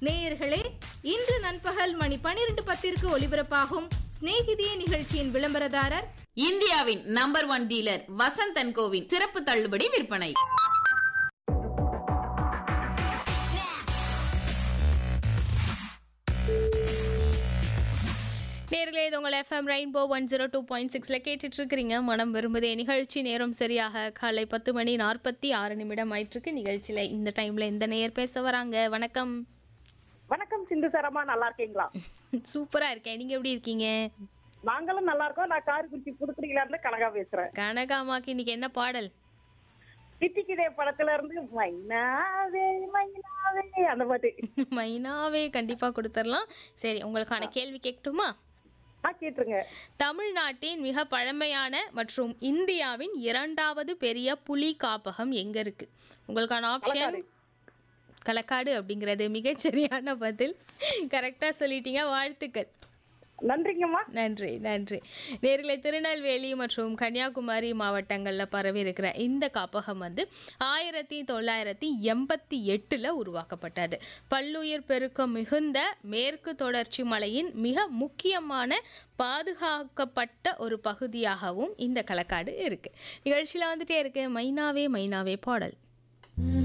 நேயர்களே இன்று நண்பகல் மணி பனிரெண்டு பத்திற்கு ஒலிபரப்பாகும் சிநேகிதியே நிகழ்ச்சியின் விளம்பரதாரர் இந்தியாவின் நம்பர் ஒன் டீலர் வசந்தன் கோவின் சிறப்பு தள்ளுபடி விற்பனை நேர்களே இது உங்கள் FM rainbow one zero two point சிக்ஸில் கேட்டுட்டு இருக்கிறீங்க மனம் விரும்புதே நிகழ்ச்சி நேரம் சரியாக காலை பத்து மணி நாற்பத்தி ஆறு நிமிடம் ஆயிட்டிருக்கு நிகழ்ச்சியில் இந்த டைமில் இந்த நேயர் பேச வராங்க வணக்கம் வணக்கம் சிந்து சரமா நல்லா இருக்கீங்களா சூப்பராக இருக்கேன் நீங்கள் எப்படி இருக்கீங்க நாங்களும் நல்லா இருக்கோம் நான் காரைக்குறிச்சி புதுக்குடியில இருந்து கனகா பேசுறேன் கனகாமாக்கு இன்னைக்கு என்ன பாடல் சிட்டிக்கிதே படத்துல இருந்து மைனாவே மைனாவே அந்த பாட்டு மைனாவே கண்டிப்பாக கொடுத்துடலாம் சரி உங்களுக்கான கேள்வி கேட்கட்டுமா ஆ கேட்டுருங்க தமிழ்நாட்டின் மிக பழமையான மற்றும் இந்தியாவின் இரண்டாவது பெரிய புலி காப்பகம் எங்க இருக்கு உங்களுக்கான ஆப்ஷன் களக்காடு அப்படிங்கிறது மிகச்சரியான பதில் கரெக்டா சொல்லிட்டீங்க வாழ்த்துக்கள் நன்றிங்கம்மா நன்றி நன்றி நேர்களை திருநெல்வேலி மற்றும் கன்னியாகுமரி மாவட்டங்களில் பரவி இருக்கிற இந்த காப்பகம் வந்து ஆயிரத்தி தொள்ளாயிரத்தி எண்பத்தி எட்டில் உருவாக்கப்பட்டது பல்லுயிர் பெருக்கம் மிகுந்த மேற்கு தொடர்ச்சி மலையின் மிக முக்கியமான பாதுகாக்கப்பட்ட ஒரு பகுதியாகவும் இந்த களக்காடு இருக்கு நிகழ்ச்சியில் வந்துட்டே இருக்கு மைனாவே மைனாவே பாடல்